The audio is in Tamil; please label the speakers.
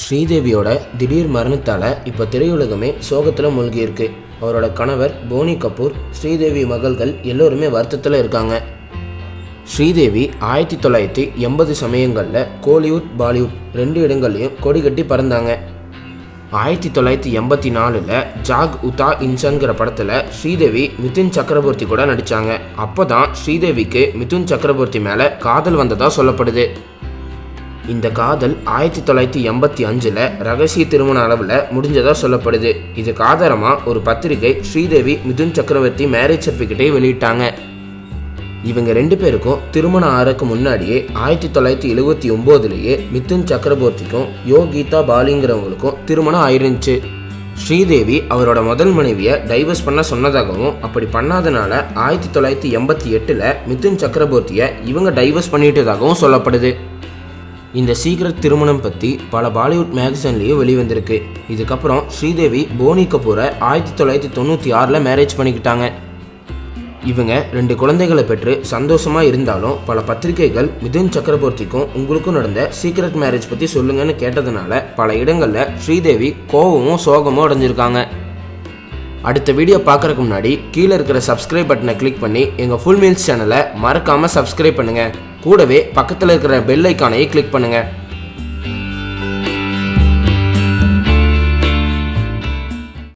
Speaker 1: ஸ்ரீதேவியோட திடீர் மரணத்தால் இப்போ திரையுலகமே சோகத்தில் மூழ்கியிருக்கு அவரோட கணவர் போனி கபூர் ஸ்ரீதேவி மகள்கள் எல்லோருமே வருத்தத்தில் இருக்காங்க ஸ்ரீதேவி ஆயிரத்தி தொள்ளாயிரத்தி எண்பது சமயங்களில் கோலிவுட் பாலிவுட் ரெண்டு இடங்கள்லையும் கொடி கட்டி பறந்தாங்க ஆயிரத்தி தொள்ளாயிரத்தி எண்பத்தி நாலில் ஜாக் உதா இன்சன்கிற படத்தில் ஸ்ரீதேவி மிதுன் சக்கரவர்த்தி கூட நடித்தாங்க அப்போ தான் ஸ்ரீதேவிக்கு மிதுன் சக்கரவர்த்தி மேலே காதல் வந்ததாக சொல்லப்படுது இந்த காதல் ஆயிரத்தி தொள்ளாயிரத்தி எண்பத்தி அஞ்சில் ரகசிய திருமண அளவில் முடிஞ்சதாக சொல்லப்படுது இதுக்கு ஆதாரமாக ஒரு பத்திரிகை ஸ்ரீதேவி மிதுன் சக்கரவர்த்தி மேரேஜ் சர்டிஃபிகேட்டை வெளியிட்டாங்க இவங்க ரெண்டு பேருக்கும் திருமணம் ஆறதுக்கு முன்னாடியே ஆயிரத்தி தொள்ளாயிரத்தி எழுவத்தி ஒம்போதுலேயே மிதுன் சக்கரவர்த்திக்கும் யோகிதா பாலிங்கிறவங்களுக்கும் திருமணம் ஆயிருந்துச்சு ஸ்ரீதேவி அவரோட முதல் மனைவியை டைவர்ஸ் பண்ண சொன்னதாகவும் அப்படி பண்ணாதனால ஆயிரத்தி தொள்ளாயிரத்தி எண்பத்தி எட்டில் மிதுன் சக்கரவர்த்தியை இவங்க டைவர்ஸ் பண்ணிட்டதாகவும் சொல்லப்படுது இந்த சீக்கிரட் திருமணம் பற்றி பல பாலிவுட் மேகசின்லேயும் வெளிவந்திருக்கு இதுக்கப்புறம் ஸ்ரீதேவி போனி கபூரை ஆயிரத்தி தொள்ளாயிரத்தி தொண்ணூற்றி ஆறில் மேரேஜ் பண்ணிக்கிட்டாங்க இவங்க ரெண்டு குழந்தைகளை பெற்று சந்தோஷமா இருந்தாலும் பல பத்திரிகைகள் மிதுன் சக்கரவர்த்திக்கும் உங்களுக்கும் நடந்த சீக்ரெட் மேரேஜ் பற்றி சொல்லுங்கன்னு கேட்டதுனால பல இடங்களில் ஸ்ரீதேவி கோவமும் சோகமும் அடைஞ்சிருக்காங்க அடுத்த வீடியோ பார்க்கறதுக்கு முன்னாடி கீழே இருக்கிற சப்ஸ்கிரைப் பட்டனை கிளிக் பண்ணி எங்கள் ஃபுல் மீல்ஸ் சேனலை மறக்காமல் சப்ஸ்கிரைப் பண்ணுங்கள் கூடவே பக்கத்தில் இருக்கிற பெல் ஐக்கானையும் கிளிக் பண்ணுங்கள்